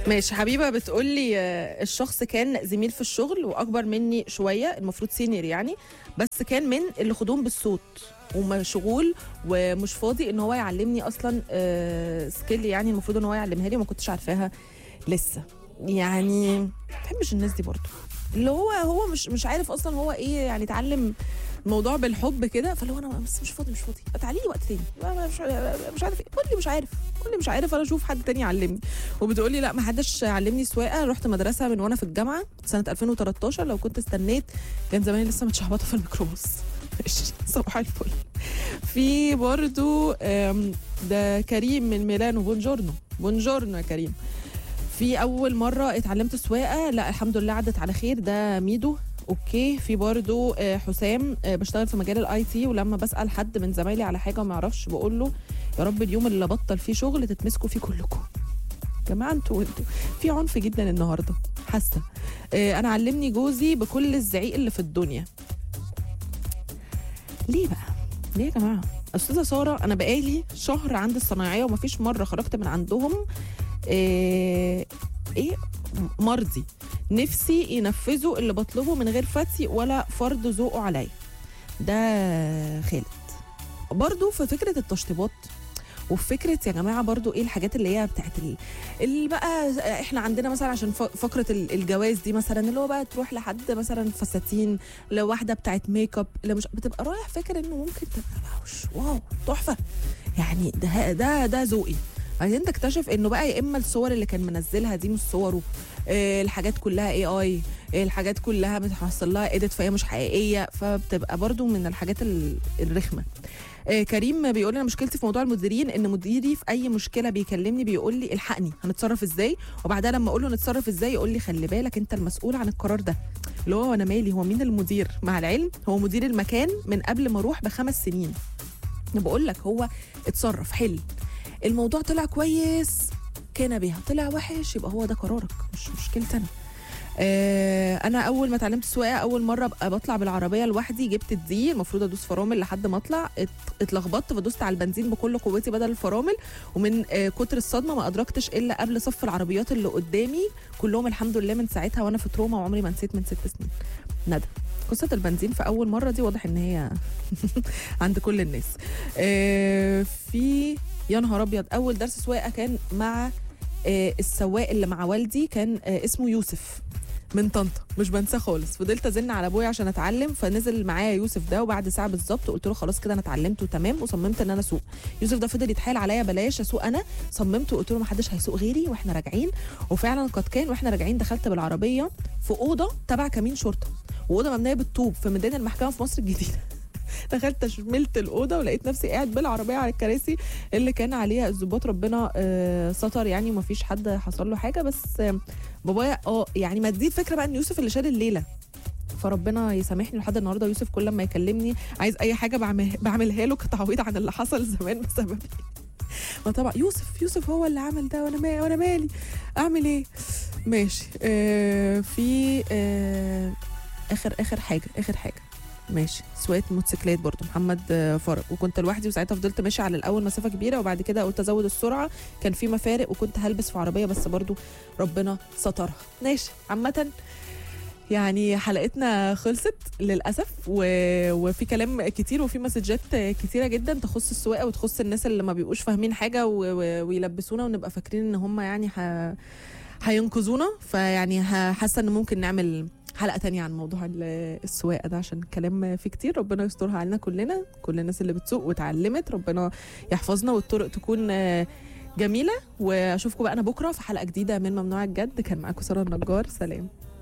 ماشي حبيبه بتقول لي آه، الشخص كان زميل في الشغل واكبر مني شويه المفروض سينيور يعني بس كان من اللي خدوم بالصوت ومشغول ومش فاضي ان هو يعلمني اصلا آه، سكيل يعني المفروض ان هو يعلمها لي وما كنتش عارفاها لسه يعني ما بحبش الناس دي برضه اللي هو هو مش مش عارف اصلا هو ايه يعني اتعلم الموضوع بالحب كده فاللي هو انا بس مش فاضي مش فاضي تعالي لي وقت تاني ما- ما- مش مش عارف ايه قول لي مش عارف قول لي مش عارف انا اشوف حد تاني يعلمني وبتقول لي لا ما حدش علمني سواقه رحت مدرسه من وانا في الجامعه سنه 2013 لو كنت استنيت كان زماني لسه متشعبطه في الميكروباص ماشي صباح الفل في برضو آم، ده كريم من ميلانو بونجورنو بونجورنو يا كريم في اول مره اتعلمت سواقه لا الحمد لله عدت على خير ده ميدو اوكي في برضو آه، حسام آه، بشتغل في مجال الاي تي ولما بسال حد من زمايلي على حاجه وما يعرفش بقول له يا رب اليوم اللي بطل فيه شغل تتمسكوا فيه كلكم يا جماعه انتوا انتوا في عنف جدا النهارده حاسه آه، انا علمني جوزي بكل الزعيق اللي في الدنيا ليه بقى ليه يا جماعه استاذه ساره انا بقالي شهر عند الصنايعيه ومفيش مره خرجت من عندهم آه، ايه مرضي نفسي ينفذوا اللي بطلبه من غير فتي ولا فرض ذوقه عليا ده خالد برضو في فكره التشطيبات وفي فكره يا جماعه برضو ايه الحاجات اللي هي بتاعت ال- اللي بقى احنا عندنا مثلا عشان ف- فقره ال- الجواز دي مثلا اللي هو بقى تروح لحد مثلا فساتين لو واحده بتاعت ميك اب اللي مش بتبقى رايح فاكر انه ممكن تبقى بقى وش- واو تحفه يعني ده ده ده ذوقي بعدين تكتشف انه بقى يا اما الصور اللي كان منزلها دي مش صوره آه، الحاجات كلها اي اي الحاجات كلها بتحصل لها ايديت فهي مش حقيقيه فبتبقى برضو من الحاجات ال- الرخمه آه، كريم بيقول انا مشكلتي في موضوع المديرين ان مديري في اي مشكله بيكلمني بيقول لي الحقني هنتصرف ازاي وبعدها لما اقول له نتصرف ازاي يقول لي خلي بالك انت المسؤول عن القرار ده اللي هو انا مالي هو مين المدير مع العلم هو مدير المكان من قبل ما اروح بخمس سنين انا بقول لك هو اتصرف حل الموضوع طلع كويس كان بها طلع وحش يبقى هو ده قرارك مش مشكلتي انا آه انا اول ما اتعلمت السواقه اول مره ابقى بطلع بالعربيه لوحدي جبت الدي المفروض ادوس فرامل لحد ما اطلع ات- اتلخبطت فدوست على البنزين بكل قوتي بدل الفرامل ومن آه كتر الصدمه ما ادركتش الا قبل صف العربيات اللي قدامي كلهم الحمد لله من ساعتها وانا في تروما وعمري ما نسيت من ست سنين ندى قصه البنزين في اول مره دي واضح ان هي عند كل الناس آه في يا نهار ابيض اول درس سواقه كان مع آه السواق اللي مع والدي كان آه اسمه يوسف من طنطا مش بنساه خالص فضلت ازن على ابويا عشان اتعلم فنزل معايا يوسف ده وبعد ساعه بالظبط قلت له خلاص كده انا اتعلمت وتمام وصممت ان انا اسوق يوسف ده فضل يتحايل عليا بلاش اسوق انا صممت وقلت له ما حدش هيسوق غيري واحنا راجعين وفعلا قد كان واحنا راجعين دخلت بالعربيه في اوضه تبع كمين شرطه واوضه مبنيه بالطوب في ميدان المحكمه في مصر الجديده دخلت شملت الاوضه ولقيت نفسي قاعد بالعربيه على الكراسي اللي كان عليها الظباط ربنا آه، ستر يعني ومفيش حد حصل له حاجه بس آه، بابايا اه يعني ما دي الفكره بقى ان يوسف اللي شال الليله فربنا يسامحني لحد النهارده يوسف كل ما يكلمني عايز اي حاجه بعمل بعملها له كتعويض عن اللي حصل زمان بسببي ما طبعا يوسف يوسف هو اللي عمل ده وانا ما وانا مالي اعمل ايه ماشي آه في آه اخر اخر حاجه اخر حاجه ماشي سواقه موتوسيكلات برضو محمد آه، فرج وكنت لوحدي وساعتها فضلت ماشي على الاول مسافه كبيره وبعد كده قلت ازود السرعه كان في مفارق وكنت هلبس في عربيه بس برضو ربنا سترها ماشي عامه يعني حلقتنا خلصت للاسف و... وفي كلام كتير وفي مسجات كتيره جدا تخص السواقه وتخص الناس اللي ما بيبقوش فاهمين حاجه و... و... ويلبسونا ونبقى فاكرين ان هم يعني ح... هينقذونا فيعني ه- حاسه ان ممكن نعمل حلقه تانية عن موضوع ال- السواقه ده عشان الكلام فيه كتير ربنا يسترها علينا كلنا كل الناس اللي بتسوق واتعلمت ربنا يحفظنا والطرق تكون آه، جميله واشوفكم بقى انا بكره في حلقه جديده من ممنوع الجد كان معاكم ساره النجار سلام